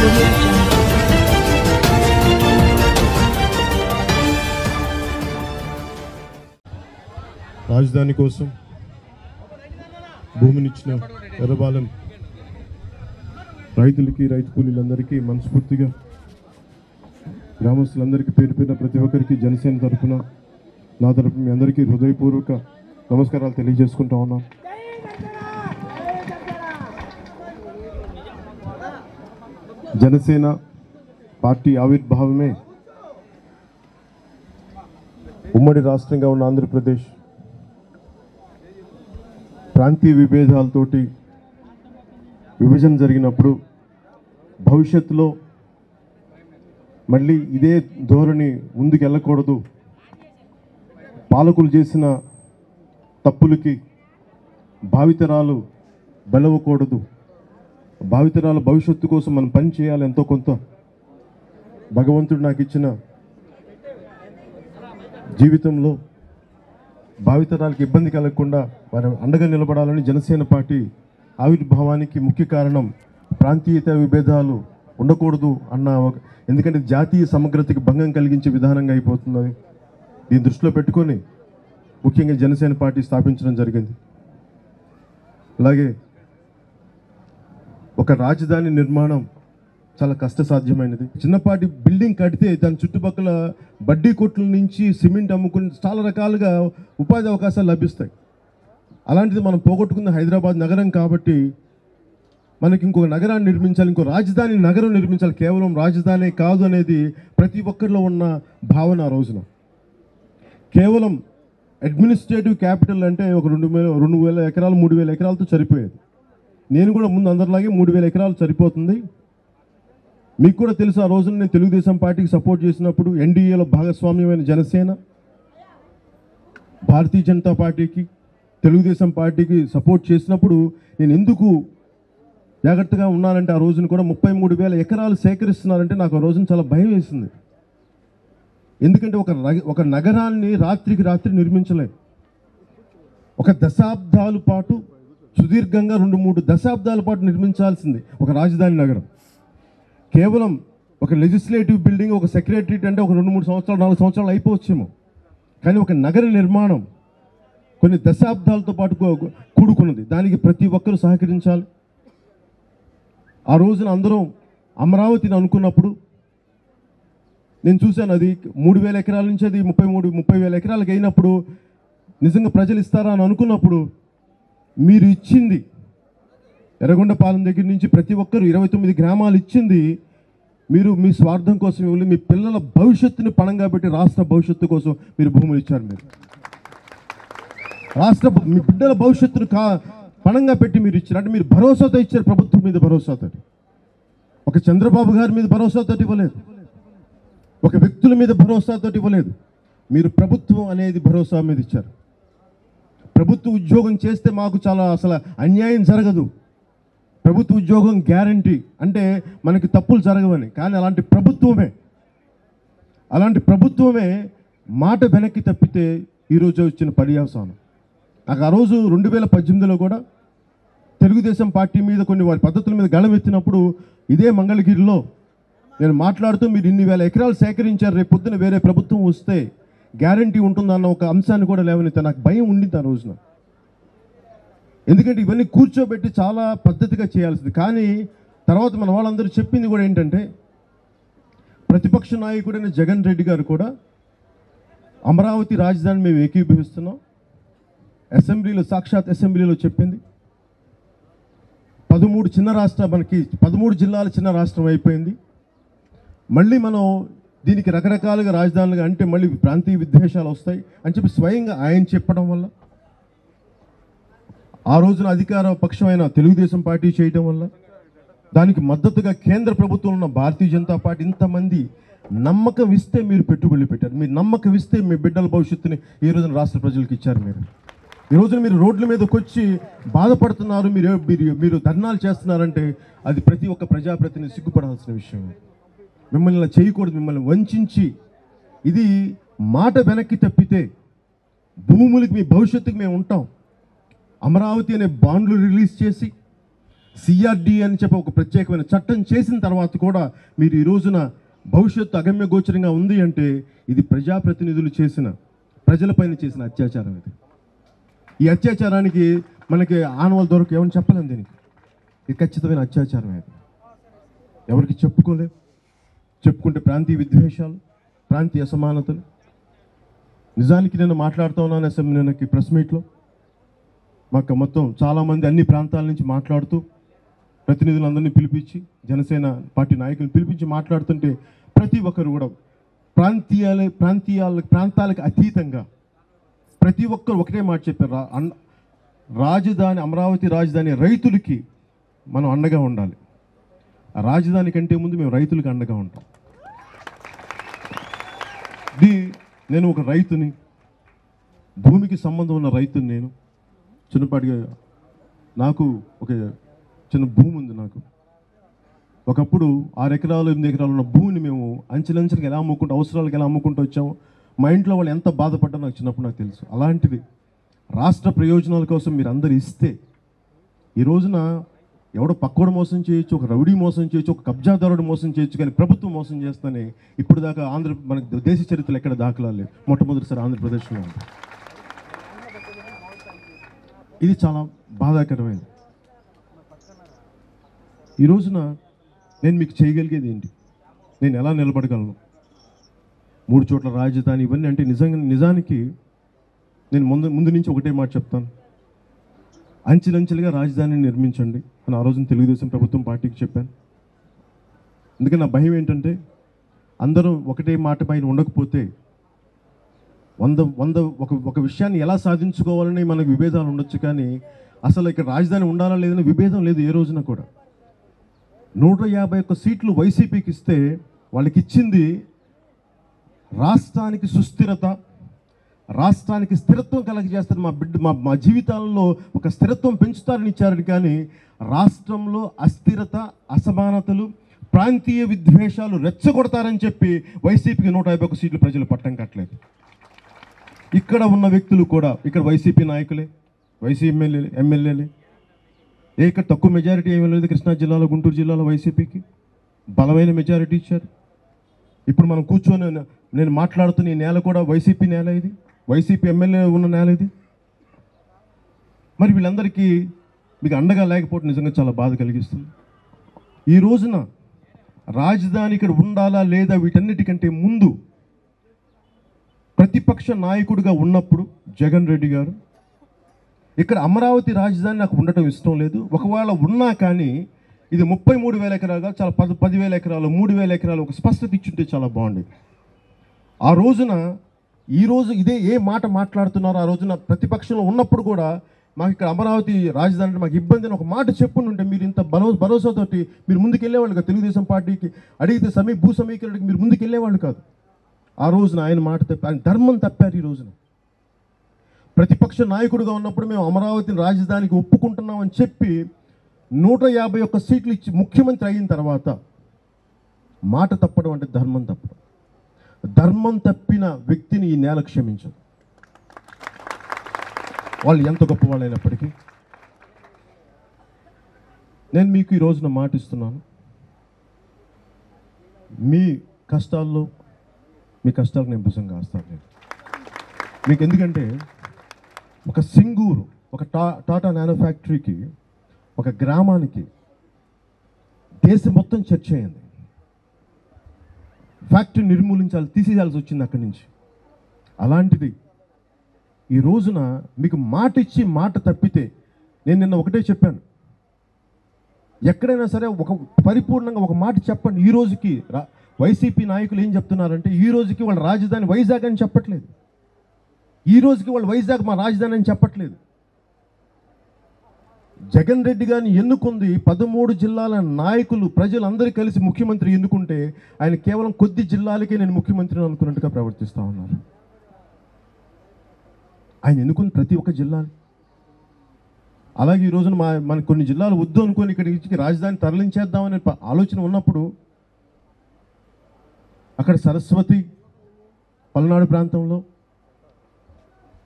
audio jungle. రాజధాని కోసం భూమినిచ్చిన ఎర్రబాలెం రైతులకి రైతు కూలీలందరికీ మనస్ఫూర్తిగా గ్రామస్తులందరికీ పేరు పేరున ప్రతి ఒక్కరికి జనసేన తరఫున నా తరఫున మీ అందరికీ హృదయపూర్వక నమస్కారాలు తెలియజేసుకుంటా ఉన్నాం జనసేన పార్టీ ఆవిర్భావమే ఉమ్మడి రాష్ట్రంగా ఉన్న ఆంధ్రప్రదేశ్ ప్రాంతీయ విభేదాలతోటి విభజన జరిగినప్పుడు భవిష్యత్తులో మళ్ళీ ఇదే ధోరణి ముందుకు వెళ్ళకూడదు పాలకులు చేసిన తప్పులకి భావితరాలు బలవకూడదు భావితరాల భవిష్యత్తు కోసం మనం పని చేయాలి ఎంతో కొంత భగవంతుడు నాకు ఇచ్చిన జీవితంలో భావితరాలకు ఇబ్బంది కలగకుండా వారి అండగా నిలబడాలని జనసేన పార్టీ ఆవిర్భావానికి ముఖ్య కారణం ప్రాంతీయత విభేదాలు ఉండకూడదు అన్న ఒక ఎందుకంటే జాతీయ సమగ్రతకి భంగం కలిగించే విధానంగా అయిపోతుంది దీన్ని దృష్టిలో పెట్టుకొని ముఖ్యంగా జనసేన పార్టీ స్థాపించడం జరిగింది అలాగే ఒక రాజధాని నిర్మాణం చాలా కష్టసాధ్యమైనది చిన్నపాటి బిల్డింగ్ కడితే దాని చుట్టుపక్కల బడ్డీ కొట్ల నుంచి సిమెంట్ అమ్ముకుని చాలా రకాలుగా ఉపాధి అవకాశాలు లభిస్తాయి అలాంటిది మనం పోగొట్టుకున్న హైదరాబాద్ నగరం కాబట్టి మనకి ఇంకొక నగరాన్ని నిర్మించాలి ఇంకో రాజధాని నగరం నిర్మించాలి కేవలం రాజధాని కాదు అనేది ప్రతి ఒక్కరిలో ఉన్న భావన ఆ రోజున కేవలం అడ్మినిస్ట్రేటివ్ క్యాపిటల్ అంటే ఒక రెండు వేల రెండు వేల ఎకరాలు మూడు వేల ఎకరాలతో సరిపోయేది నేను కూడా ముందు అందరిలాగే మూడు వేల ఎకరాలు సరిపోతుంది మీకు కూడా తెలుసు ఆ రోజున నేను తెలుగుదేశం పార్టీకి సపోర్ట్ చేసినప్పుడు ఎన్డీఏలో భాగస్వామ్యమైన జనసేన భారతీయ జనతా పార్టీకి తెలుగుదేశం పార్టీకి సపోర్ట్ చేసినప్పుడు నేను ఎందుకు జాగ్రత్తగా ఉన్నానంటే ఆ రోజున కూడా ముప్పై మూడు వేల ఎకరాలు సేకరిస్తున్నారంటే నాకు ఆ రోజున చాలా భయం వేసింది ఎందుకంటే ఒక రగ- ఒక నగరాన్ని రాత్రికి రాత్రి నిర్మించలేం ఒక దశాబ్దాల పాటు సుదీర్ఘంగా రెండు మూడు దశాబ్దాల పాటు నిర్మించాల్సింది ఒక రాజధాని నగరం కేవలం ఒక లెజిస్లేటివ్ బిల్డింగ్ ఒక సెక్రటరియట్ అంటే ఒక రెండు మూడు సంవత్సరాలు నాలుగు సంవత్సరాలు అయిపోవచ్చేమో కానీ ఒక నగర నిర్మాణం కొన్ని దశాబ్దాలతో పాటు కూ- కూడుకున్నది దానికి ప్రతి ఒక్కరూ సహకరించాలి ఆ రోజున అందరం అమరావతిని అనుకున్నప్పుడు నేను చూశాను అది మూడు వేల ఎకరాల నుంచి అది ముప్పై మూడు ముప్పై వేల ఎకరాలకు అయినప్పుడు నిజంగా ప్రజలు ఇస్తారా అని అనుకున్నప్పుడు మీరు ఇచ్చింది ఎర్రగొండపాలెం దగ్గర నుంచి ప్రతి ఒక్కరు ఇరవై తొమ్మిది గ్రామాలు ఇచ్చింది మీరు మీ స్వార్థం కోసం ఇవ్వలేదు మీ పిల్లల భవిష్యత్తుని పణంగా పెట్టి రాష్ట్ర భవిష్యత్తు కోసం మీరు భూములు ఇచ్చారు మీరు రాష్ట్ర మీ బిడ్డల భవిష్యత్తును కా పణంగా పెట్టి మీరు ఇచ్చారు అంటే మీరు భరోసాతో ఇచ్చారు ప్రభుత్వం మీద భరోసాతో ఒక చంద్రబాబు గారి మీద భరోసాతో ఇవ్వలేదు ఒక వ్యక్తుల మీద భరోసాతో ఇవ్వలేదు మీరు ప్రభుత్వం అనేది భరోసా మీద ఇచ్చారు ప్రభుత్వ ఉద్యోగం చేస్తే మాకు చాలా అసలు అన్యాయం జరగదు ప్రభుత్వ ఉద్యోగం గ్యారంటీ అంటే మనకి తప్పులు జరగవని కానీ అలాంటి ప్రభుత్వమే అలాంటి ప్రభుత్వమే మాట వెనక్కి తప్పితే ఈరోజు వచ్చిన పర్యావసానం నాకు ఆ రోజు రెండు వేల పద్దెనిమిదిలో కూడా తెలుగుదేశం పార్టీ మీద కొన్ని వారి పద్ధతుల మీద గళమెత్తినప్పుడు ఇదే మంగళగిరిలో నేను మాట్లాడుతూ మీరు ఇన్ని వేల ఎకరాలు సేకరించారు రేపు పొద్దున వేరే ప్రభుత్వం వస్తే గ్యారంటీ ఉంటుందన్న ఒక అంశాన్ని కూడా లేవనెత్తా నాకు భయం ఉండింది ఆ రోజున ఎందుకంటే ఇవన్నీ కూర్చోబెట్టి చాలా పద్ధతిగా చేయాల్సింది కానీ తర్వాత మన వాళ్ళందరూ చెప్పింది కూడా ఏంటంటే ప్రతిపక్ష నాయకుడైన జగన్ రెడ్డి గారు కూడా అమరావతి రాజధాని మేము ఏకీభవిస్తున్నాం అసెంబ్లీలో సాక్షాత్ అసెంబ్లీలో చెప్పింది పదమూడు చిన్న రాష్ట్ర మనకి పదమూడు జిల్లాల చిన్న రాష్ట్రం అయిపోయింది మళ్ళీ మనం దీనికి రకరకాలుగా రాజధానులుగా అంటే మళ్ళీ ప్రాంతీయ విద్వేషాలు వస్తాయి అని చెప్పి స్వయంగా ఆయన చెప్పడం వల్ల ఆ రోజున అధికార పక్షమైన తెలుగుదేశం పార్టీ చేయడం వల్ల దానికి మద్దతుగా కేంద్ర ప్రభుత్వం ఉన్న భారతీయ జనతా పార్టీ ఇంతమంది నమ్మకం ఇస్తే మీరు పెట్టుబడులు పెట్టారు మీరు నమ్మకం ఇస్తే మీ బిడ్డల భవిష్యత్తుని ఈ రోజున రాష్ట్ర ప్రజలకు ఇచ్చారు మీరు ఈ రోజున మీరు రోడ్ల మీదకి వచ్చి బాధపడుతున్నారు మీరు మీరు మీరు ధర్నాలు చేస్తున్నారంటే అది ప్రతి ఒక్క ప్రజాప్రతినిధి సిగ్గుపడాల్సిన విషయం మిమ్మల్ని ఇలా చేయకూడదు మిమ్మల్ని వంచి ఇది మాట వెనక్కి తప్పితే భూములకి మీ భవిష్యత్తుకి మేము ఉంటాం అమరావతి అనే బాండ్లు రిలీజ్ చేసి సిఆర్డి అని చెప్పి ఒక ప్రత్యేకమైన చట్టం చేసిన తర్వాత కూడా మీరు ఈ రోజున భవిష్యత్తు అగమ్య గోచరంగా ఉంది అంటే ఇది ప్రజాప్రతినిధులు చేసిన ప్రజలపైన చేసిన అత్యాచారం ఇది ఈ అత్యాచారానికి మనకి ఆనవాళ్ళు దొరక ఏమని చెప్పలేం దీనికి ఇది ఖచ్చితమైన అత్యాచారం ఇది ఎవరికి చెప్పుకోలేం చెప్పుకుంటే ప్రాంతీయ విద్వేషాలు ప్రాంతీయ అసమానతలు నిజానికి నేను మాట్లాడుతూ ఉన్నాను అసెంబ్లీ నిన్నకి ప్రెస్ మీట్లో మాకు మొత్తం చాలామంది అన్ని ప్రాంతాల నుంచి మాట్లాడుతూ ప్రతినిధులందరినీ పిలిపించి జనసేన పార్టీ నాయకులు పిలిపించి మాట్లాడుతుంటే ప్రతి ఒక్కరు కూడా ప్రాంతీయాల ప్రాంతీయాల ప్రాంతాలకు అతీతంగా ప్రతి ఒక్కరు ఒకటే మాట చెప్పారు రా- అన్- రాజధాని అమరావతి రాజధాని రైతులకి మనం అండగా ఉండాలి ఆ రాజధాని కంటే ముందు మేము రైతులకు అండగా ఉంటాం ఇది నేను ఒక రైతుని భూమికి సంబంధం ఉన్న రైతుని నేను చిన్నపాటిగా నాకు ఒక చిన్న భూమి ఉంది నాకు ఒకప్పుడు ఆరు ఎకరాలు ఎనిమిది ఎకరాలు ఉన్న భూమిని మేము అంచెలంచెలకు ఎలా అమ్ముకుంటూ అవసరాలకు ఎలా అమ్ముకుంటూ వచ్చాము మా ఇంట్లో వాళ్ళు ఎంత బాధపడ్డా నాకు చిన్నప్పుడు నాకు తెలుసు అలాంటిది రాష్ట్ర ప్రయోజనాల కోసం మీరు అందరు ఇస్తే ఈ రోజున ఎవడో పక్కోడు మోసం చేయొచ్చు ఒక రౌడీ మోసం చేయొచ్చు ఒక కబ్జాదారుడు మోసం చేయొచ్చు కానీ ప్రభుత్వం మోసం చేస్తేనే ఇప్పుడు దాకా ఆంధ్ర మనకు దేశ చరిత్రలో ఎక్కడ దాఖలాలు లేవు మొట్టమొదటిసారి ఆంధ్రప్రదేశ్లో ఉంది ఇది చాలా బాధాకరమైనది ఈ రోజున నేను మీకు చేయగలిగేది ఏంటి నేను ఎలా నిలబడగలను మూడు చోట్ల రాజధాని ఇవన్నీ అంటే నిజంగా నిజానికి నేను ముందు ముందు నుంచి ఒకటే మాట చెప్తాను అంచెలంచెలుగా రాజధానిని నిర్మించండి అని ఆ రోజున తెలుగుదేశం ప్రభుత్వం పార్టీకి చెప్పాను అందుకని నా భయం ఏంటంటే అందరూ ఒకటే మాట పైన ఉండకపోతే వంద వంద ఒక ఒక విషయాన్ని ఎలా సాధించుకోవాలని మనకు విభేదాలు ఉండొచ్చు కానీ అసలు ఇక్కడ రాజధాని ఉండాలా లేదని విభేదం లేదు ఏ రోజున కూడా నూట యాభై ఒక్క సీట్లు వైసీపీకి ఇస్తే వాళ్ళకి ఇచ్చింది రాష్ట్రానికి సుస్థిరత రాష్ట్రానికి స్థిరత్వం కలగజేస్తారు మా బిడ్డ మా మా జీవితాలలో ఒక స్థిరత్వం పెంచుతారని ఇచ్చారని కానీ రాష్ట్రంలో అస్థిరత అసమానతలు ప్రాంతీయ విద్వేషాలు రెచ్చగొడతారని చెప్పి వైసీపీకి నూట యాభై ఒక్క సీట్లు ప్రజలు పట్టం కట్టలేదు ఇక్కడ ఉన్న వ్యక్తులు కూడా ఇక్కడ వైసీపీ నాయకులే వైసీపీ ఎమ్మెల్యేలే ఎమ్మెల్యేలే ఏ ఇక్కడ తక్కువ మెజారిటీ ఏమీ లేదు కృష్ణా జిల్లాలో గుంటూరు జిల్లాలో వైసీపీకి బలమైన మెజారిటీ ఇచ్చారు ఇప్పుడు మనం కూర్చొని నేను- నేను మాట్లాడుతున్న ఈ నేల కూడా వైసీపీ నేల ఇది వైసీపీ ఎమ్మెల్యే ఉన్న నేల ఇది మరి వీళ్ళందరికీ మీకు అండగా లేకపోవడం నిజంగా చాలా బాధ కలిగిస్తుంది ఈ రోజున రాజధాని ఇక్కడ ఉండాలా లేదా వీటన్నిటికంటే ముందు ప్రతిపక్ష నాయకుడిగా ఉన్నప్పుడు జగన్ రెడ్డి గారు ఇక్కడ అమరావతి రాజధాని నాకు ఉండటం ఇష్టం లేదు ఒకవేళ ఉన్నా కానీ ఇది ముప్పై మూడు వేల ఎకరాలుగా చాలా పది పదివేల ఎకరాలు మూడు వేల ఎకరాలు ఒక స్పష్టత ఇచ్చుంటే చాలా బాగుండేది ఆ రోజున ఈ రోజు ఇదే ఏ మాట మాట్లాడుతున్నారో ఆ రోజున ప్రతిపక్షంలో ఉన్నప్పుడు కూడా మాకు ఇక్కడ అమరావతి రాజధాని అంటే మాకు ఇబ్బంది అని ఒక మాట చెప్పుంటే మీరు ఇంత భరో భరోసాతోటి మీరు ముందుకు వెళ్ళేవాళ్ళు కాదు తెలుగుదేశం పార్టీకి అడిగితే సమీ భూ సమీకరణకి మీరు ముందుకు వెళ్ళేవాళ్ళు కాదు ఆ రోజున ఆయన మాట తప్పి ఆయన ధర్మం తప్పారు ఈ రోజున ప్రతిపక్ష నాయకుడిగా ఉన్నప్పుడు మేము అమరావతిని రాజధానికి ఒప్పుకుంటున్నామని చెప్పి నూట యాభై ఒక్క సీట్లు ఇచ్చి ముఖ్యమంత్రి అయిన తర్వాత మాట తప్పడం అంటే ధర్మం తప్పడం ధర్మం తప్పిన వ్యక్తిని ఈ నేల క్షమించదు వాళ్ళు ఎంత గొప్పవాళ్ళైనప్పటికీ నేను మీకు ఈ రోజున మాటిస్తున్నాను మీ కష్టాల్లో మీ కష్టాలకు నేను భుజం కాస్తాను నేను మీకు ఎందుకంటే ఒక సింగూరు ఒక టా టాటా నానో ఫ్యాక్టరీకి ఒక గ్రామానికి దేశం మొత్తం చర్చ అయింది ఫ్యాక్టరీ నిర్మూలించాలి తీసేయాల్సి వచ్చింది అక్కడి నుంచి అలాంటిది ఈ రోజున మీకు మాట ఇచ్చి మాట తప్పితే నేను నిన్న ఒకటే చెప్పాను ఎక్కడైనా సరే ఒక పరిపూర్ణంగా ఒక మాట చెప్పండి ఈ రోజుకి రా వైసీపీ నాయకులు ఏం చెప్తున్నారంటే ఈ రోజుకి వాళ్ళ రాజధాని వైజాగ్ అని చెప్పట్లేదు ఈ రోజుకి వాళ్ళు వైజాగ్ మా రాజధాని అని చెప్పట్లేదు జగన్ రెడ్డి గారిని ఎన్నుకుంది పదమూడు జిల్లాల నాయకులు ప్రజలందరూ కలిసి ముఖ్యమంత్రి ఎన్నుకుంటే ఆయన కేవలం కొద్ది జిల్లాలకే నేను ముఖ్యమంత్రిని అనుకున్నట్టుగా ప్రవర్తిస్తూ ఉన్నారు ఆయన ఎన్నుకున్న ప్రతి ఒక్క జిల్లా అలాగే ఈ రోజున మా మన కొన్ని జిల్లాలు వద్దు అనుకొని ఇక్కడి నుంచి రాజధాని తరలించేద్దామనే ప- ఆలోచన ఉన్నప్పుడు అక్కడ సరస్వతి పల్నాడు ప్రాంతంలో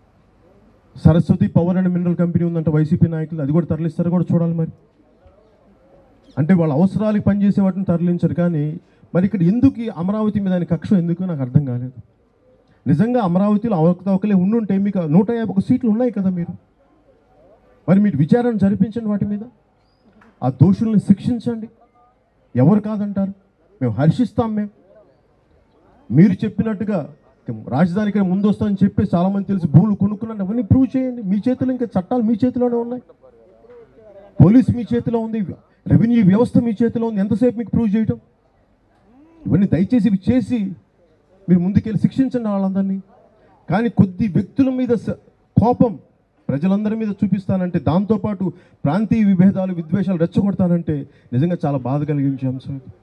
Saraswati power and mineral company ఉందంట వైసీపీ నాయకులు అది కూడా తరలిస్తారో కూడా చూడాలి మరి అంటే వాళ్ళ అవసరాలకు పనిచేసే వాటిని తరలించరు కానీ మరి ఇక్కడ ఎందుకు ఈ అమరావతి మీద ఆయన కక్ష ఎందుకు నాకు అర్థం కాలేదు నిజంగా అమరావతిలో అవకతవకలే ఉండుంటే మీకు నూట యాభై ఒక సీట్లు ఉన్నాయి కదా మీరు మరి మీరు విచారణ జరిపించండి వాటి మీద ఆ దోషుల్ని శిక్షించండి ఎవరు కాదంటారు మేము హర్షిస్తాం మేము మీరు చెప్పినట్టుగా రాజధానికి ముందు వస్తామని చెప్పి చాలామంది తెలిసి భూములు కొనుక్కున్నాను అవన్నీ ప్రూవ్ చేయండి మీ చేతిలో ఇంకా చట్టాలు మీ చేతిలోనే ఉన్నాయి పోలీస్ మీ చేతిలో ఉంది రెవెన్యూ వ్యవస్థ మీ చేతిలో ఉంది ఎంతసేపు మీకు ప్రూవ్ చేయటం ఇవన్నీ దయచేసి ఇవి చేసి మీరు ముందుకెళ్ళి శిక్షించండి వాళ్ళందరినీ కానీ కొద్ది వ్యక్తుల మీద స- కోపం ప్రజలందరి మీద చూపిస్తానంటే దాంతోపాటు ప్రాంతీయ విభేదాలు విద్వేషాలు రెచ్చగొడతానంటే నిజంగా చాలా బాధ కలిగించే అంశం ఇది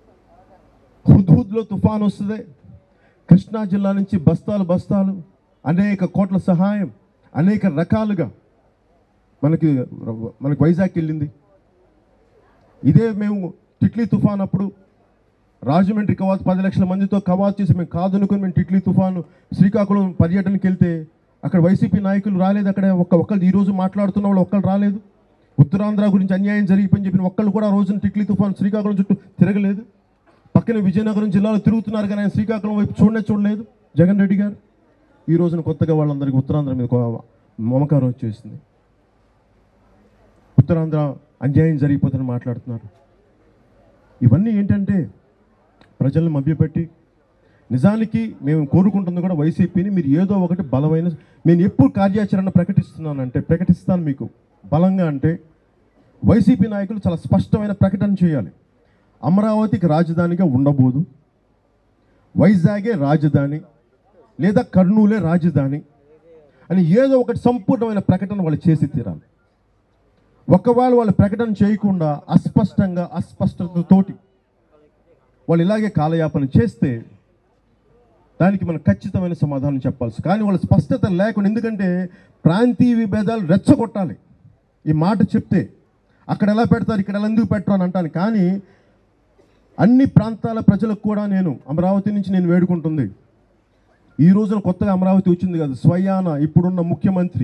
హుద్హుద్లో తుఫాన్ వస్తుంది కృష్ణా జిల్లా నుంచి బస్తాలు బస్తాలు అనేక కోట్ల సహాయం అనేక రకాలుగా మనకి మనకి వైజాగ్ వెళ్ళింది ఇదే మేము టిట్లీ తుఫాన్ అప్పుడు రాజమండ్రి కవాత్ పది లక్షల మందితో కవాత్ చేసి మేము కాదనుకొని మేము టిట్లీ తుఫాను శ్రీకాకుళం పర్యటనకి వెళ్తే అక్కడ వైసీపీ నాయకులు రాలేదు అక్కడ ఒక్క ఒక్కళ్ళు ఈ రోజు మాట్లాడుతున్న వాళ్ళు ఒక్కళ్ళు రాలేదు ఉత్తరాంధ్ర గురించి అన్యాయం జరిగిపోయి చెప్పిన ఒక్కళ్ళు కూడా ఆ రోజున టిట్లీ తుఫాన్ శ్రీకాకుళం చుట్టూ తిరగలేదు పక్కన విజయనగరం జిల్లాలో తిరుగుతున్నారు కానీ ఆయన శ్రీకాకుళం వైపు చూడనే చూడలేదు జగన్ రెడ్డి గారు ఈ రోజున కొత్తగా వాళ్ళందరికీ ఉత్తరాంధ్ర మీద కో- మమకారం వచ్చేసింది ఉత్తరాంధ్ర అన్యాయం జరిగిపోతుందని మాట్లాడుతున్నారు ఇవన్నీ ఏంటంటే ప్రజలను మభ్యపెట్టి నిజానికి మేము కోరుకుంటుంది కూడా వైసీపీని మీరు ఏదో ఒకటి బలమైన నేను ఎప్పుడు కార్యాచరణ ప్రకటిస్తున్నానంటే ప్రకటిస్తాను మీకు బలంగా అంటే వైసీపీ నాయకులు చాలా స్పష్టమైన ప్రకటన చేయాలి అమరావతికి రాజధానిగా ఉండబోదు వైజాగే రాజధాని లేదా కర్నూలే రాజధాని అని ఏదో ఒకటి సంపూర్ణమైన ప్రకటన వాళ్ళు చేసి తీరాలి ఒకవేళ వాళ్ళు ప్రకటన చేయకుండా అస్పష్టంగా అస్పష్టతతోటి వాళ్ళు ఇలాగే కాలయాపన చేస్తే దానికి మనం ఖచ్చితమైన సమాధానం చెప్పాల్సి కానీ వాళ్ళ స్పష్టత లేకుండా ఎందుకంటే ప్రాంతీయ విభేదాలు రెచ్చగొట్టాలి ఈ మాట చెప్తే అక్కడ ఎలా పెడతారు ఇక్కడ ఎలా ఎందుకు పెట్టరు అని అంటాను కానీ అన్ని ప్రాంతాల ప్రజలకు కూడా నేను అమరావతి నుంచి నేను వేడుకుంటుంది ఈ రోజున కొత్తగా అమరావతి వచ్చింది కదా స్వయాన ఇప్పుడున్న ముఖ్యమంత్రి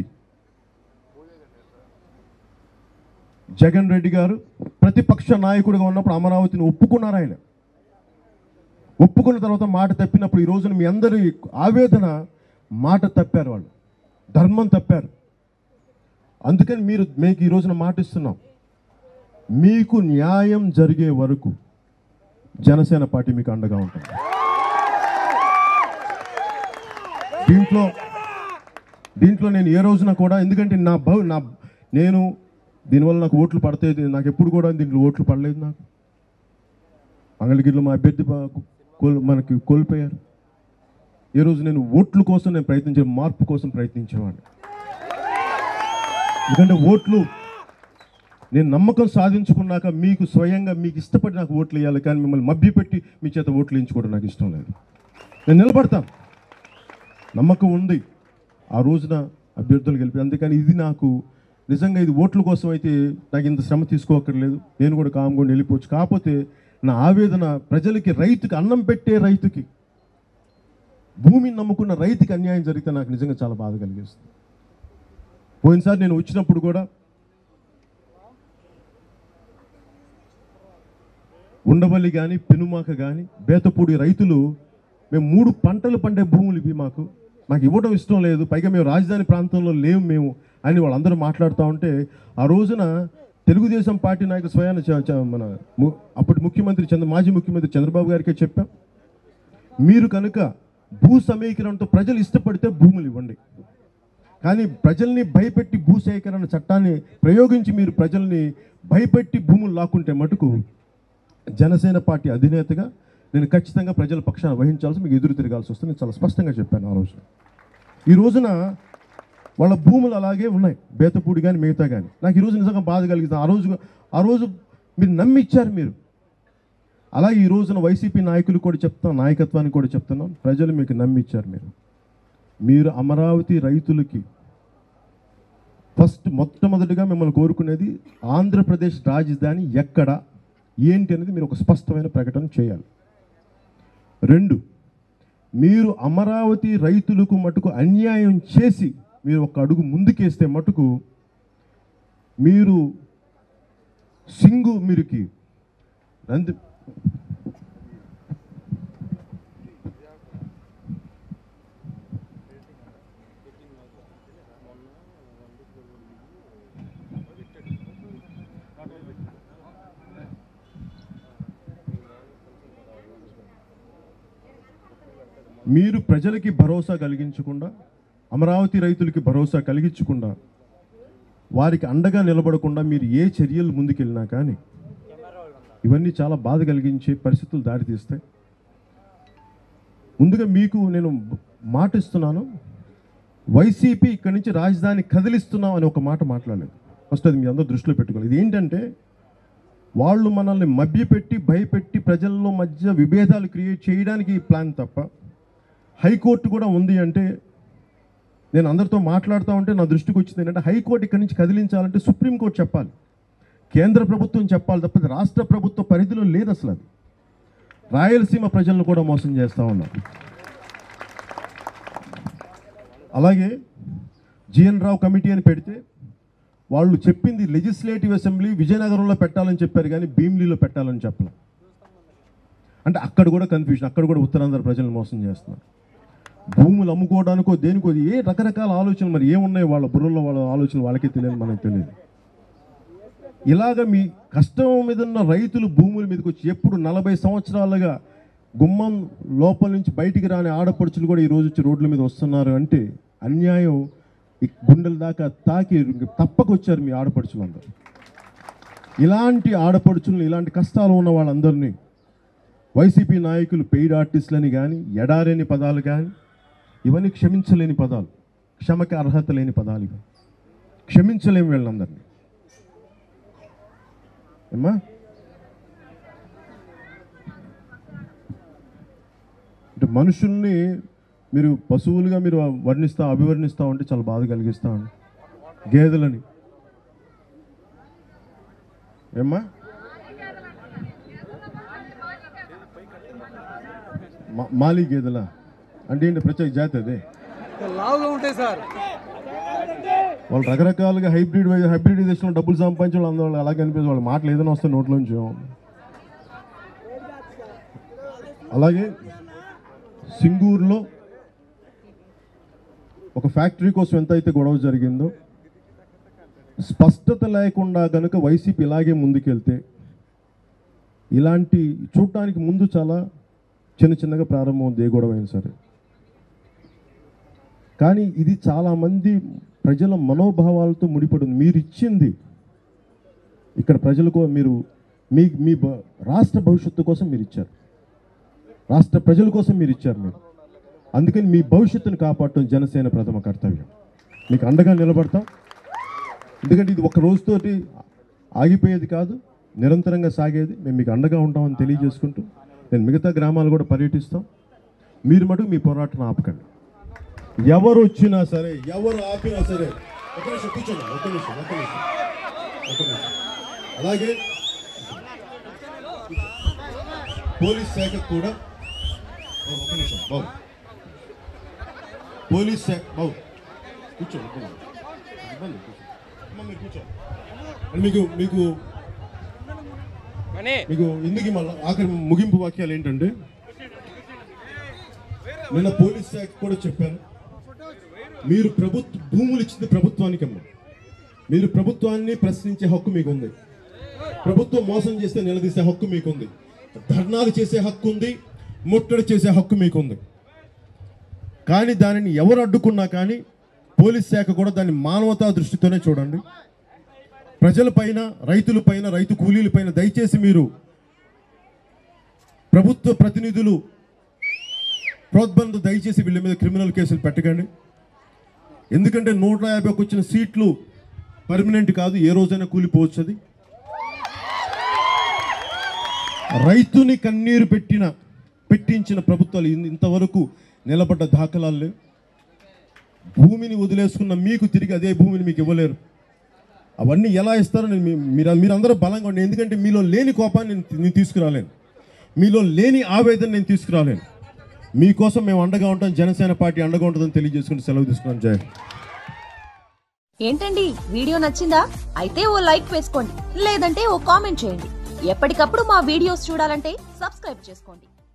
జగన్ రెడ్డి గారు ప్రతిపక్ష నాయకుడిగా ఉన్నప్పుడు అమరావతిని ఒప్పుకున్నారు ఆయన ఒప్పుకున్న తర్వాత మాట తప్పినప్పుడు ఈ రోజున మీ అందరి ఆవేదన మాట తప్పారు వాళ్ళు ధర్మం తప్పారు అందుకని మీరు మీకు ఈ రోజున మాట ఇస్తున్నాం మీకు న్యాయం జరిగే వరకు జనసేన పార్టీ మీకు అండగా ఉంటుంది దీంట్లో దీంట్లో నేను ఏ రోజున కూడా ఎందుకంటే నా భవ నా నేను దీనివల్ల నాకు ఓట్లు పడతాయి నాకు ఎప్పుడు కూడా దీంట్లో ఓట్లు పడలేదు నాకు మంగళగిరిలో మా అభ్యర్థి బా- కోల్ మనకి కోల్పోయారు ఈ రోజు నేను ఓట్ల కోసం నేను ప్రయత్నించే మార్పు కోసం ప్రయత్నించేవాడిని ఎందుకంటే ఓట్లు నేను నమ్మకం సాధించుకున్నాక మీకు స్వయంగా మీకు ఇష్టపడి నాకు ఓట్లు వేయాలి కానీ మిమ్మల్ని మభ్యపెట్టి మీ చేత ఓట్లు వేయించుకోవడం నాకు ఇష్టం లేదు నేను నిలబడతాను నమ్మకం ఉంది ఆ రోజున అభ్యర్థులు గెలిపి అందుకని ఇది నాకు నిజంగా ఇది ఓట్ల కోసం అయితే నాకు ఇంత శ్రమ తీసుకోకర్లేదు నేను కూడా కామ్గా వెళ్ళిపోవచ్చు కాకపోతే నా ఆవేదన ప్రజలకి రైతుకి అన్నం పెట్టే రైతుకి భూమిని నమ్ముకున్న రైతుకి అన్యాయం జరిగితే నాకు నిజంగా చాలా బాధ కలిగిస్తుంది పోయినసారి నేను వచ్చినప్పుడు కూడా ఉండవల్లి కానీ పెనుమాక కానీ బేతపూడి రైతులు మేము మూడు పంటలు పండే భూములు ఇవి మాకు మాకు ఇవ్వడం ఇష్టం లేదు పైగా మేము రాజధాని ప్రాంతంలో లేవు మేము అని వాళ్ళందరూ మాట్లాడుతూ ఉంటే ఆ రోజున తెలుగుదేశం పార్టీ నాయకులు స్వయాన చ- చ- మన ము- అప్పటి ముఖ్యమంత్రి చంద్ర మాజీ ముఖ్యమంత్రి చంద్రబాబు గారికే చెప్పాం మీరు కనుక భూ సమీకరణతో ప్రజలు ఇష్టపడితే భూములు ఇవ్వండి కానీ ప్రజల్ని భయపెట్టి భూ సేకరణ చట్టాన్ని ప్రయోగించి మీరు ప్రజల్ని భయపెట్టి భూములు లాక్కుంటే మటుకు జనసేన పార్టీ అధినేతగా నేను ఖచ్చితంగా ప్రజల పక్షాన వహించాల్సి మీకు ఎదురు తిరగాల్సి వస్తుంది నేను చాలా స్పష్టంగా చెప్పాను ఆ రోజున ఈ రోజున వాళ్ళ భూములు అలాగే ఉన్నాయి బేతపూడి కానీ మిగతా కానీ నాకు ఈ రోజు నిజంగా బాధ కలిగింది ఆ రోజు ఆ రోజు మీరు నమ్మి ఇచ్చారు మీరు అలాగే ఈ రోజున వైసీపీ నాయకులు కూడా చెప్తాం నాయకత్వానికి కూడా చెప్తున్నాం ప్రజలు మీకు నమ్మి ఇచ్చారు మీరు మీరు అమరావతి రైతులకి ఫస్ట్ మొట్టమొదటిగా మిమ్మల్ని కోరుకునేది ఆంధ్రప్రదేశ్ రాజధాని ఎక్కడ ఏంటి అనేది మీరు ఒక స్పష్టమైన ప్రకటన చేయాలి రెండు మీరు అమరావతి రైతులకు మటుకు అన్యాయం చేసి మీరు ఒక అడుగు ముందుకేస్తే మటుకు మీరు సింగు మీరుకి నంది మీరు ప్రజలకి భరోసా కలిగించకుండా అమరావతి రైతులకి భరోసా కలిగించకుండా వారికి అండగా నిలబడకుండా మీరు ఏ చర్యలు ముందుకెళ్ళినా కానీ ఇవన్నీ చాలా బాధ కలిగించే పరిస్థితులు దారితీస్తాయి ముందుగా మీకు నేను మాట ఇస్తున్నాను వైసీపీ ఇక్కడి నుంచి రాజధాని కదిలిస్తున్నాం అని ఒక మాట మాట్లాడలేదు ఫస్ట్ అది మీ అందరూ దృష్టిలో పెట్టుకోవాలి ఇది ఏంటంటే వాళ్ళు మనల్ని మభ్యపెట్టి భయపెట్టి ప్రజల్లో మధ్య విభేదాలు క్రియేట్ చేయడానికి ఈ ప్లాన్ తప్ప హైకోర్టు కూడా ఉంది అంటే నేను అందరితో మాట్లాడుతూ ఉంటే నా దృష్టికి వచ్చింది ఏంటంటే హైకోర్టు ఇక్కడి నుంచి కదిలించాలంటే సుప్రీంకోర్టు చెప్పాలి కేంద్ర ప్రభుత్వం చెప్పాలి తప్ప అది రాష్ట్ర ప్రభుత్వ పరిధిలో లేదు అసలు అది రాయలసీమ ప్రజలను కూడా మోసం చేస్తూ ఉన్నారు అలాగే జిఎన్ రావు కమిటీ అని పెడితే వాళ్ళు చెప్పింది లెజిస్లేటివ్ అసెంబ్లీ విజయనగరంలో పెట్టాలని చెప్పారు కానీ భీమిలీలో పెట్టాలని చెప్పలే అంటే అక్కడ కూడా కన్ఫ్యూజన్ అక్కడ కూడా ఉత్తరాంధ్ర ప్రజలను మోసం చేస్తున్నారు భూములు అమ్ముకోవడానికో దేనికో ఏ రకరకాల ఆలోచనలు మరి ఏమున్నాయి వాళ్ళ బుర్రలో వాళ్ళ ఆలోచనలు వాళ్ళకే తెలియదు మనకు తెలియదు ఇలాగ మీ కష్టం మీద ఉన్న రైతులు భూముల మీదకి వచ్చి ఎప్పుడు నలభై సంవత్సరాలుగా గుమ్మం లోపల నుంచి బయటికి రాని ఆడపడుచులు కూడా ఈ రోజు వచ్చి రోడ్ల మీద వస్తున్నారు అంటే అన్యాయం ఈ గుండెల దాకా తాకి ఇంక తప్పకొచ్చారు మీ ఆడపడుచులు అందరూ ఇలాంటి ఆడపడుచులను ఇలాంటి కష్టాలు ఉన్న వాళ్ళందరినీ వైసీపీ నాయకులు పెయిడ్ ఆర్టిస్టులని కానీ ఎడారేని పదాలు కానీ ఇవన్నీ క్షమించలేని పదాలు క్షమకి అర్హత లేని పదాలు ఇవి క్షమించలేము వీళ్ళందరినీ ఏమ్మా అంటే మనుషుల్ని మీరు పశువులుగా మీరు వర్ణిస్తా అభివర్ణిస్తూ ఉంటే చాలా బాధ కలిగిస్తా ఉండి గేదెలని ఏమ్మా మా- మాలి గేదెలా అంటే ఏంటి ప్రత్యేక జాతి అదే లావుగా ఉంటాయి సార్ వాళ్ళు రకరకాలుగా హైబ్రిడ్ హైబ్రిడైజేషన్ డబ్బులు సంపాదించే వాళ్ళు అందరూ అలాగే అనిపిస్తుంది వాళ్ళ మాటలు ఏదైనా వస్తే నోట్లోంచి అలాగే సింగూరులో ఒక ఫ్యాక్టరీ కోసం ఎంత అయితే గొడవ జరిగిందో స్పష్టత లేకుండా కనుక వైసీపీ ఇలాగే ముందుకెళ్తే ఇలాంటి చూడటానికి ముందు చాలా చిన్న చిన్నగా ప్రారంభం ఏ గొడవ అయినా సరే కానీ ఇది చాలామంది ప్రజల మనోభావాలతో ముడిపడి ఉంది మీరు ఇచ్చింది ఇక్కడ ప్రజలకు మీరు మీ మీ భ- రాష్ట్ర భవిష్యత్తు కోసం మీరు ఇచ్చారు రాష్ట్ర ప్రజల కోసం మీరు ఇచ్చారు మీరు అందుకని మీ భవిష్యత్తును కాపాడటం జనసేన ప్రథమ కర్తవ్యం మీకు అండగా నిలబడతాం ఎందుకంటే ఇది ఒక రోజుతోటి ఆగిపోయేది కాదు నిరంతరంగా సాగేది మేము మీకు అండగా ఉంటామని తెలియజేసుకుంటూ నేను మిగతా గ్రామాలు కూడా పర్యటిస్తాం మీరు మటుకు మీ పోరాటం ఆపకండి ఎవరు వచ్చినా సరే ఎవరు ఆపినా సరే ఒక నిమిషం కూర్చోండి ఒక నిమిషం ఒక నిమిషం ఒక నిమిషం అలాగే పోలీస్ శాఖకు కూడా ఓ, ఒక నిమిషం బాబు పోలీస్ శాఖ బాబు కూర్చోండి కూర్చోండి. ఇబ్బంది కూర్చోండి అమ్మ, మీరు కూర్చోండి అండ్ మీకు మీకు కానీ మీకు ఇందుకు మళ్ళీ ఆఖరి ముగింపు వాక్యాలు ఏంటంటే నిన్న పోలీస్ శాఖ కూడా చెప్పాను మీరు ప్రభుత్వ భూములు ఇచ్చింది ప్రభుత్వానికి అమ్మ మీరు ప్రభుత్వాన్ని ప్రశ్నించే హక్కు మీకు ఉంది ప్రభుత్వం మోసం చేస్తే నిలదీసే హక్కు మీకుంది ధర్నాలు చేసే హక్కు ఉంది ముట్టడి చేసే హక్కు మీకుంది కానీ దానిని ఎవరు అడ్డుకున్నా కానీ పోలీస్ శాఖ కూడా దాన్ని మానవతా దృష్టితోనే చూడండి ప్రజలపైన రైతులపైన రైతు కూలీలపైన దయచేసి మీరు ప్రభుత్వ ప్రతినిధులు ప్రోద్బంధ దయచేసి వీళ్ళ మీద క్రిమినల్ కేసులు పెట్టకండి ఎందుకంటే నూట యాభైకి వచ్చిన సీట్లు పర్మనెంట్ కాదు ఏ రోజైనా కూలిపోవచ్చు అది రైతుని కన్నీరు పెట్టిన పెట్టించిన ప్రభుత్వాలు ఇన్- ఇంతవరకు నిలబడ్డ దాఖలాలు లేవు భూమిని వదిలేసుకున్న మీకు తిరిగి అదే భూమిని మీకు ఇవ్వలేరు అవన్నీ ఎలా ఇస్తారో నేను మీ- మీరు మీరందరూ బలంగా ఉండండి ఎందుకంటే మీలో లేని కోపాన్ని నేను నేను తీసుకురాలేను మీలో లేని ఆవేదన నేను తీసుకురాలేను మీకోసం మేము అండగా ఉంటాం జనసేన పార్టీ అండగా ఉంటుందని తెలియజేసుకుని సెలవు తీసుకున్నాను జయ ఏంటండి వీడియో నచ్చిందా అయితే ఓ లైక్ వేసుకోండి లేదంటే ఓ కామెంట్ చేయండి ఎప్పటికప్పుడు మా వీడియోస్ చూడాలంటే సబ్స్క్రైబ్ చేసుకోండి